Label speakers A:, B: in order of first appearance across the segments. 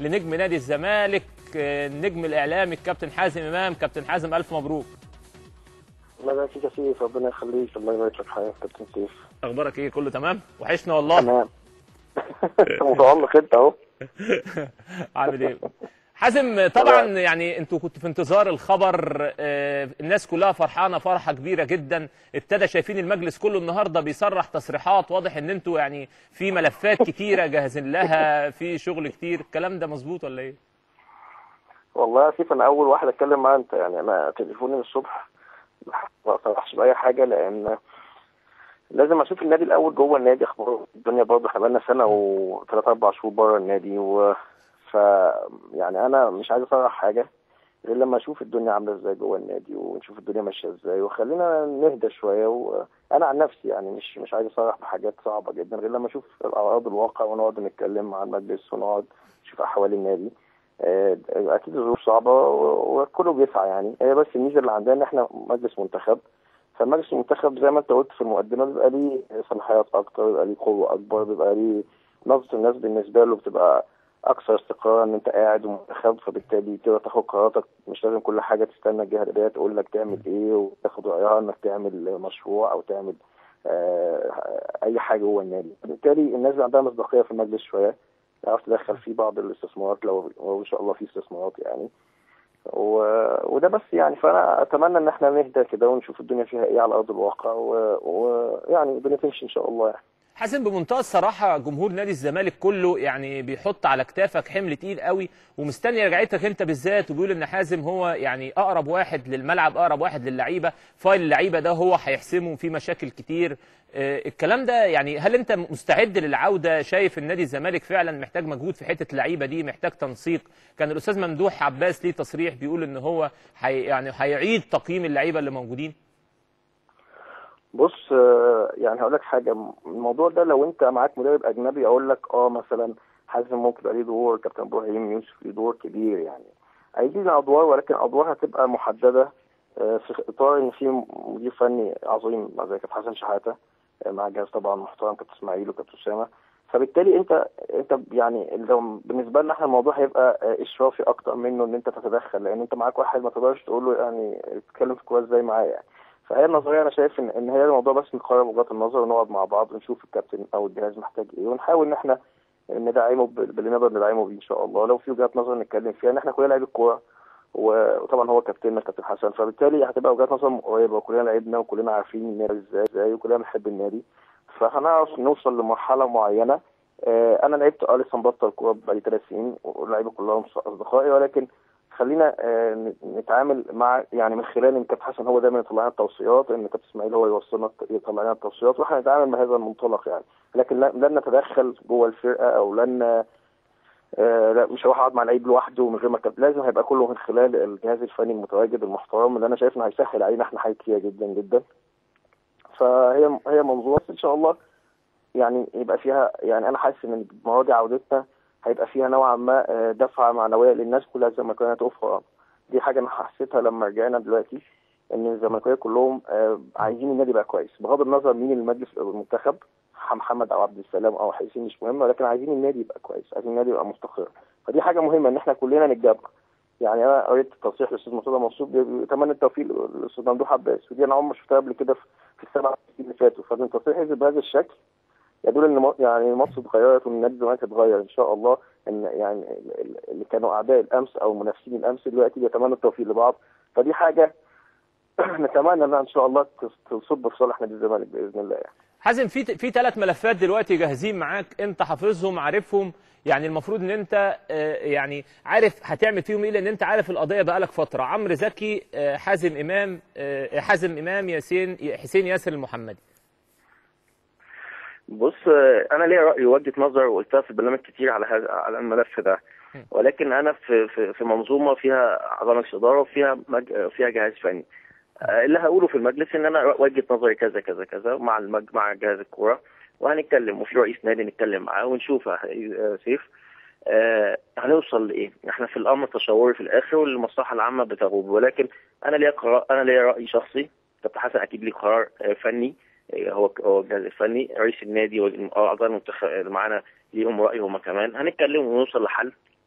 A: لنجم نادي الزمالك آه، النجم الاعلامي الكابتن حازم امام كابتن حازم الف مبروك
B: الله يبارك فيك يا سيف ربنا يخليك الله يبارك لك حياتك كابتن سيف
A: اخبارك ايه كله تمام وحشنا والله
B: تمام متألق انت اهو
A: عامل ايه حازم طبعا يعني انتوا كنتوا في انتظار الخبر آه، الناس كلها فرحانه فرحه كبيره جدا ابتدى شايفين المجلس كله النهارده بيصرح تصريحات واضح ان انتوا يعني في ملفات كتيره جاهزين لها في شغل كتير الكلام ده مظبوط ولا ايه
B: والله يا سيف انا اول واحد اتكلم معاه انت يعني انا تليفوني من الصبح ما صرحش باي حاجه لان لازم اشوف النادي الاول جوه النادي اخباره الدنيا برضه احنا بقالنا سنه وثلاث اربع شهور بره النادي و ف يعني انا مش عايز اصرح حاجه غير لما اشوف الدنيا عامله ازاي جوه النادي ونشوف الدنيا ماشيه ازاي وخلينا نهدى شويه وانا عن نفسي يعني مش مش عايز اصرح بحاجات صعبه جدا غير لما اشوف ارض الواقع ونقعد نتكلم مع المجلس ونقعد نشوف احوال النادي آه، اكيد الظروف صعبه و- وكله بيسعى يعني هي بس الميزه اللي عندنا ان احنا مجلس منتخب فالمجلس المنتخب زي ما انت قلت في المقدمه بيبقى ليه صلاحيات اكتر بيبقى ليه قوه اكبر بيبقى ليه نظره الناس بالنسبه له بتبقى اكثر استقرارا ان انت قاعد ومنتخب فبالتالي تقدر تاخد قراراتك مش لازم كل حاجه تستنى الجهه الاداريه تقول لك تعمل ايه وتاخد رايها انك تعمل مشروع او تعمل آه اي حاجه جوه النادي بالتالي الناس اللي عندها مصداقيه في المجلس شويه تعرف تدخل فيه بعض الاستثمارات لو لو ان شاء الله في استثمارات يعني و... وده بس يعني فانا اتمنى ان احنا نهدى كده ونشوف الدنيا فيها ايه على ارض الواقع ويعني و... يعني الدنيا تمشي ان شاء الله يعني
A: حازم بمنتهى الصراحه جمهور نادي الزمالك كله يعني بيحط على كتافك حمل تقيل قوي ومستني رجعتك انت بالذات وبيقول ان حازم هو يعني اقرب واحد للملعب اقرب واحد للعيبه فايل اللعيبه ده هو هيحسمه في مشاكل كتير آه، الكلام ده يعني هل انت مستعد للعوده شايف النادي الزمالك فعلا محتاج مجهود في حته اللعيبه دي محتاج تنسيق كان الاستاذ ممدوح عباس ليه تصريح بيقول ان هو حي يعني هيعيد تقييم اللعيبه اللي موجودين
B: بص آه، يعني هقول لك حاجه الموضوع ده لو انت معاك مدرب اجنبي اقول لك اه مثلا حازم ممكن يبقى ليه دور كابتن ابراهيم يوسف ليه دور كبير يعني عايزين ادوار ولكن ادوار هتبقى محدده آه، في اطار ان في مدير فني عظيم زي كابتن حسن شحاته آه، مع جهاز طبعا محترم كابتن اسماعيل وكابتن اسامه فبالتالي انت انت يعني لو بالنسبه لنا احنا الموضوع هيبقى آه، اشرافي اكتر منه ان انت تتدخل لان انت معاك واحد ما تقدرش تقول له يعني اتكلم في كويس ازاي معايا يعني فهي النظريه انا شايف ان ان هي الموضوع بس نقرر وجهات النظر ونقعد مع بعض ونشوف الكابتن او الجهاز محتاج ايه ونحاول ان احنا ندعمه بال- باللي نقدر ندعمه بيه ان شاء الله لو في وجهات نظر نتكلم فيها ان احنا كلنا لعيبه كوره و- وطبعا هو كابتننا كابتن حسن فبالتالي هتبقى وجهات نظر قريبه وكلنا لعبنا وكلنا عارفين النادي ازاي ازاي وكلنا بنحب النادي فهنعرف نوصل لمرحله معينه آه، انا لعبت اه لسه مبطل كوره بقالي ثلاث سنين واللعيبه كلهم اصدقائي ولكن خلينا آه، ن- نتعامل مع يعني من خلال ان كابتن حسن هو دايما يطلع لنا التوصيات ان كابتن اسماعيل هو يوصلنا يطلع لنا التوصيات واحنا نتعامل مع هذا المنطلق يعني لكن لا- لن نتدخل جوه الفرقه او لن آه لا مش هروح اقعد مع لعيب لوحده من غير ما كابتن لازم هيبقى كله من خلال الجهاز الفني المتواجد المحترم اللي انا شايف انه هيسهل علينا احنا حاجات كتير جدا جدا فهي هي منظومه بس ان شاء الله يعني يبقى فيها يعني انا حاسس ان مواضيع عودتنا هيبقى فيها نوعا ما آه، دفعه معنويه للناس كلها زي ما كانت تقف دي حاجه انا حسيتها لما رجعنا دلوقتي ان الزملكاويه كلهم آه، عايزين النادي يبقى كويس بغض النظر مين المجلس المنتخب محمد او عبد السلام او حسين مش مهم ولكن عايزين النادي يبقى كويس عايزين النادي يبقى مستقر فدي حاجه مهمه ان احنا كلنا نتجمع يعني انا قريت تصريح الاستاذ مرتضى منصور بيتمنى التوفيق للاستاذ ممدوح عباس ودي انا عمري ما شفتها قبل كده في في السبع سنين اللي فاتوا فان التصريح ينزل بهذا الشكل يدل ان م- يعني مصر اتغيرت وان نادي الزمالك اتغير ان شاء الله ان يعني ال- ال- اللي كانوا اعداء الامس او منافسين الامس دلوقتي بيتمنوا التوفيق لبعض فدي حاجه نتمنى انها ان شاء الله تص- تصب في صالح نادي الزمالك باذن الله يعني.
A: حازم في في ثلاث ملفات دلوقتي جاهزين معاك انت حافظهم عارفهم يعني المفروض ان انت آه، يعني عارف هتعمل فيهم ايه لان انت عارف القضيه بقالك فتره عمرو زكي آه، حازم امام آه، حازم امام ياسين حسين ياسر المحمدي
B: بص آه، انا ليا راي ووجهه نظر وقلتها في البرنامج كتير على هذا على الملف ده ولكن انا في في, في منظومه فيها عظمه اداره وفيها مج... فيها جهاز فني آه، اللي هقوله في المجلس ان انا وجهه نظري كذا كذا كذا مع المج... مع جهاز الكوره وهنتكلم وفي رئيس نادي نتكلم معاه ونشوف يا آه، سيف آه هنوصل لايه؟ احنا في الامر تشاوري في الاخر والمصلحه العامه بتغوب ولكن انا ليا قرار انا ليا راي شخصي كابتن حسن اكيد ليه قرار آه، فني آه، هو هو الجهاز الفني رئيس النادي واعضاء المنتخب اللي معانا ليهم راي هم كمان هنتكلم ونوصل لحل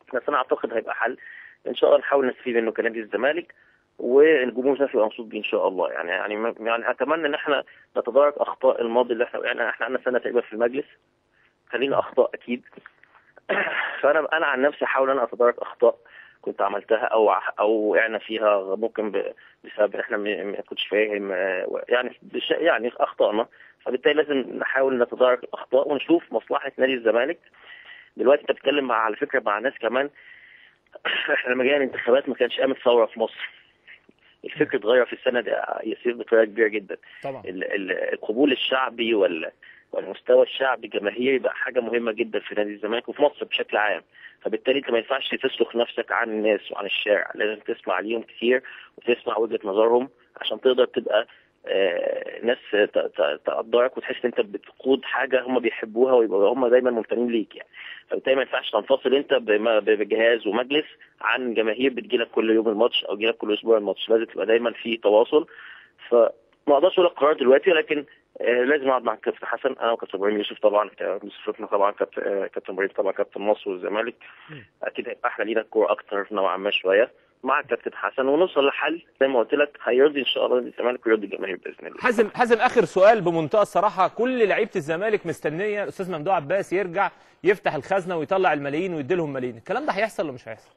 C: بس انا اعتقد هيبقى حل ان شاء الله نحاول نستفيد منه كنادي الزمالك والجمهور نفسه يبقى مبسوط بيه ان شاء الله يعني يعني يعني اتمنى ان احنا نتدارك اخطاء الماضي اللي احنا يعني احنا عندنا سنه تقريبا في المجلس كان لينا اخطاء اكيد فانا انا عن نفسي احاول انا اتدارك اخطاء كنت عملتها او او وقعنا فيها ممكن بسبب احنا ما كنتش فاهم يعني يعني اخطائنا فبالتالي لازم نحاول نتدارك الاخطاء ونشوف مصلحه نادي الزمالك دلوقتي انت بتتكلم مع على فكره مع ناس كمان احنا لما جينا الانتخابات ما كانش قامت ثوره في مصر الفكر اتغير في السنه دي يصير بطريقه كبيره جدا
A: طبعا
C: القبول الشعبي وال والمستوى الشعبي الجماهيري بقى حاجه مهمه جدا في نادي الزمالك وفي مصر بشكل عام فبالتالي انت ما ينفعش تسلخ نفسك عن الناس وعن الشارع لازم تسمع ليهم كتير وتسمع وجهه نظرهم عشان تقدر تبقى آه ناس تقدرك وتحس ان انت بتقود حاجه هم بيحبوها ويبقوا هم دايما ممتنين ليك يعني فبالتالي ما ينفعش تنفصل انت بجهاز ومجلس عن جماهير بتجيلك كل يوم الماتش او تجيلك كل اسبوع الماتش لازم تبقى دايما في تواصل فما اقدرش اقول لك قرار دلوقتي ولكن آه لازم اقعد مع كابتن حسن انا وكابتن ابراهيم يوسف طبعا بصفتنا طبعا كابتن آه كابتن ابراهيم طبعا كابتن مصر والزمالك اكيد هيبقى احلى لينا الكوره اكتر نوعا ما شويه مع الكابتن حسن ونوصل لحل زي ما قلت لك هيرضي ان شاء الله الزمالك ويرضي الجماهير باذن الله.
A: حازم حازم اخر سؤال بمنتهى الصراحه كل لعيبه الزمالك مستنيه الاستاذ ممدوح عباس يرجع يفتح الخزنه ويطلع الملايين ويدي لهم ملايين، الكلام ده هيحصل ولا مش هيحصل؟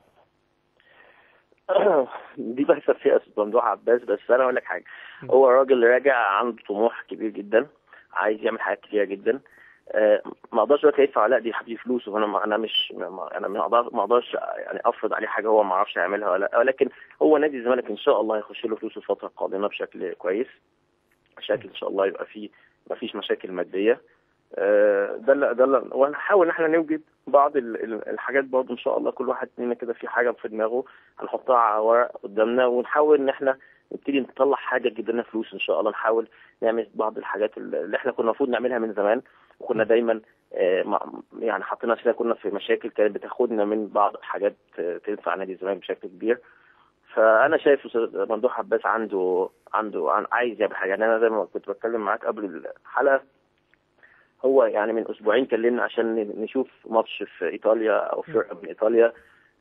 C: دي بحسب فيها استاذ ممدوح عباس بس انا اقول لك حاجه هو راجل راجع عنده طموح كبير جدا عايز يعمل حاجات كتيره جدا أه ما اقدرش دلوقتي يدفع لا دي حبيبي فلوسه وانا انا مش ما انا ما اقدرش يعني افرض عليه حاجه هو ما اعرفش يعملها ولا ولكن هو نادي الزمالك ان شاء الله هيخش له فلوس الفتره القادمه بشكل كويس بشكل ان شاء الله يبقى فيه ما فيش مشاكل ماديه أه ده اللي ده اللي وهنحاول ان احنا نوجد بعض الحاجات برضه ان شاء الله كل واحد مننا كده في حاجه في دماغه هنحطها على ورق قدامنا ونحاول ان احنا نبتدي نطلع حاجه تجيب لنا فلوس ان شاء الله نحاول نعمل بعض الحاجات اللي احنا كنا المفروض نعملها من زمان وكنا دايما يعني حاطين نفسنا كنا في مشاكل كانت بتاخدنا من بعض الحاجات تنفع نادي الزمالك بشكل كبير فانا شايف استاذ ممدوح عباس عنده عنده عايز يعمل حاجه يعني انا زي ما كنت بتكلم معاك قبل الحلقه هو يعني من اسبوعين كلمنا عشان نشوف ماتش في ايطاليا او فرقه من ايطاليا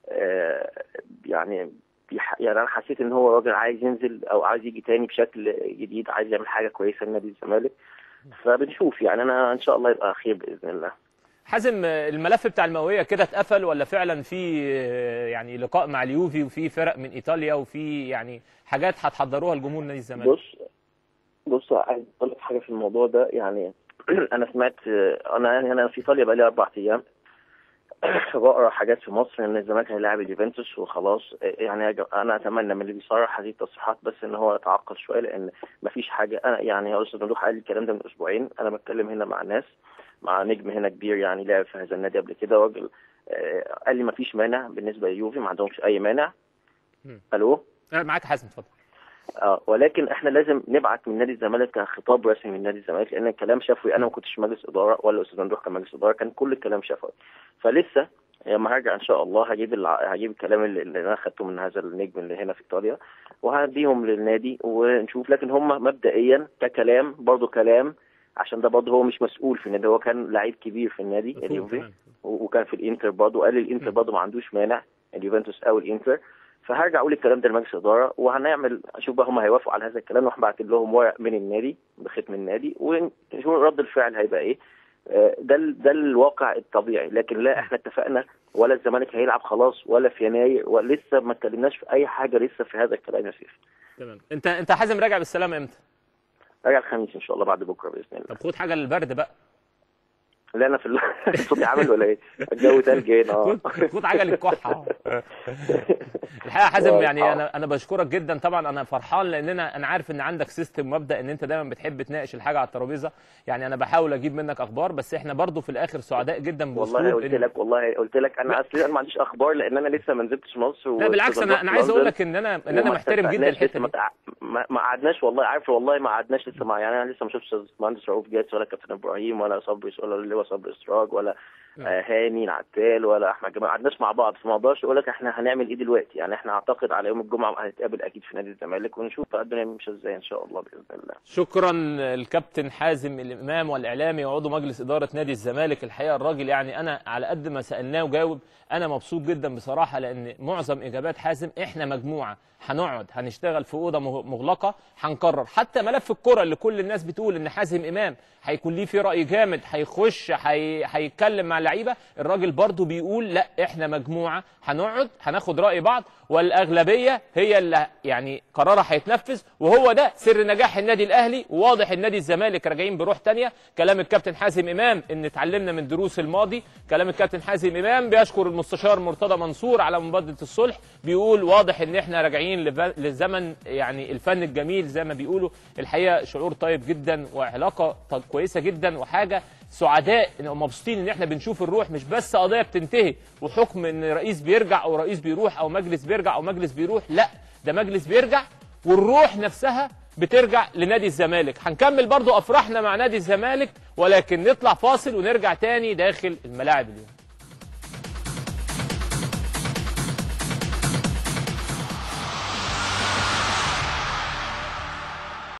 C: يعني يعني انا حسيت ان هو راجل عايز ينزل او عايز يجي تاني بشكل جديد عايز يعمل حاجه كويسه لنادي الزمالك فبنشوف يعني انا ان شاء الله يبقى خير باذن الله
A: حازم الملف بتاع المئويه كده اتقفل ولا فعلا في يعني لقاء مع اليوفي وفي فرق من ايطاليا وفي يعني حاجات هتحضروها لجمهور نادي الزمالك
C: بص بص عايز اقول لك حاجه في الموضوع ده يعني انا سمعت انا يعني انا في ايطاليا بقالي اربع ايام بقرا حاجات في مصر ان الزمالك هيلاعب اليوفنتوس وخلاص يعني انا اتمنى من اللي بيصرح هذه التصريحات بس ان هو يتعقل شويه لان مفيش حاجه انا يعني يا استاذ ممدوح قال الكلام ده من اسبوعين انا بتكلم هنا مع ناس مع نجم هنا كبير يعني لعب في هذا النادي قبل كده راجل قال لي مفيش مانع بالنسبه لليوفي ما عندهمش اي مانع الو
A: معاك حازم اتفضل
C: اه ولكن احنا لازم نبعت من نادي الزمالك كخطاب رسمي من نادي الزمالك لان الكلام شفوي انا ما كنتش مجلس اداره ولا استاذ ممدوح كان مجلس اداره كان كل الكلام شفوي فلسه لما هرجع ان شاء الله هجيب الع... هجيب الكلام اللي, اللي انا خدته من هذا النجم اللي هنا في ايطاليا وهديهم للنادي ونشوف لكن هم مبدئيا ككلام برضه كلام عشان ده برضه هو مش مسؤول في النادي هو كان لعيب كبير في النادي اليوفي وكان في الانتر برضه قال الانتر برضه ما عندوش مانع اليوفنتوس او الانتر فهرجع اقول الكلام ده لمجلس الاداره وهنعمل اشوف بقى هم هيوافقوا على هذا الكلام وهبعت لهم ورق من النادي بختم النادي ونشوف رد الفعل هيبقى ايه ده ده الواقع الطبيعي لكن لا احنا اتفقنا ولا الزمالك هيلعب خلاص ولا في يناير ولسه ما اتكلمناش في اي حاجه لسه في هذا الكلام يا سيف
A: تمام انت انت حازم راجع بالسلامه امتى؟
C: راجع الخميس ان شاء الله بعد بكره باذن الله
A: طب خد حاجه للبرد بقى
C: لا انا في صوتي عامل ولا ايه؟ الجو تلج هنا
A: خد حاجه للكحه الحقيقه حازم يعني انا انا بشكرك جدا طبعا انا فرحان لان انا انا عارف ان عندك سيستم مبدا ان انت دايما بتحب تناقش الحاجه على الترابيزه يعني انا بحاول اجيب منك اخبار بس احنا برضو في الاخر سعداء جدا
C: والله قلت لك والله قلت لك انا اصلي انا ما عنديش اخبار لان انا لسه ما نزلتش مصر
A: لا بالعكس انا انا عايز اقول لك ان انا ان انا محترم جدا الحته
C: دي ما قعدناش والله عارف والله ما قعدناش لسه مع يعني انا لسه ما شفتش مهندس رؤوف جاتس ولا كابتن ابراهيم ولا صبري ولا اللي هو صبري اسراج ولا آه، هاني العتال ولا احمد جمال ما قعدناش مع بعض فما اقدرش اقول لك احنا هنعمل ايه دلوقتي يعني احنا اعتقد على يوم الجمعه هنتقابل اكيد في نادي الزمالك ونشوف بقى الدنيا ماشيه ازاي ان شاء الله باذن الله
A: شكرا الكابتن حازم الامام والاعلامي وعضو مجلس اداره نادي الزمالك الحقيقه الراجل يعني انا على قد ما سالناه وجاوب انا مبسوط جدا بصراحه لان معظم اجابات حازم احنا مجموعه هنقعد هنشتغل في اوضه مغ- مغلقه هنقرر حتى ملف الكره اللي كل الناس بتقول ان حازم امام هيكون ليه فيه راي جامد هيخش هي- هيتكلم مع اللعيبه الراجل برضو بيقول لا احنا مجموعه هنقعد هناخد راي بعض والاغلبيه هي اللي يعني قرارها هيتنفذ وهو ده سر نجاح النادي الاهلي وواضح النادي الزمالك راجعين بروح تانية كلام الكابتن حازم امام ان اتعلمنا من دروس الماضي كلام الكابتن حازم امام بيشكر المستشار مرتضى منصور على مبادره الصلح بيقول واضح ان احنا راجعين لف- لزمن يعني الفن الجميل زي ما بيقولوا الحقيقه شعور طيب جدا وعلاقه ط- كويسه جدا وحاجه سعداء إن- ومبسوطين ان احنا بنشوف الروح مش بس قضيه بتنتهي وحكم ان رئيس بيرجع او رئيس بيروح او مجلس بيرجع او مجلس بيروح لا ده مجلس بيرجع والروح نفسها بترجع لنادي الزمالك هنكمل برضو افراحنا مع نادي الزمالك ولكن نطلع فاصل ونرجع تاني داخل الملاعب اليوم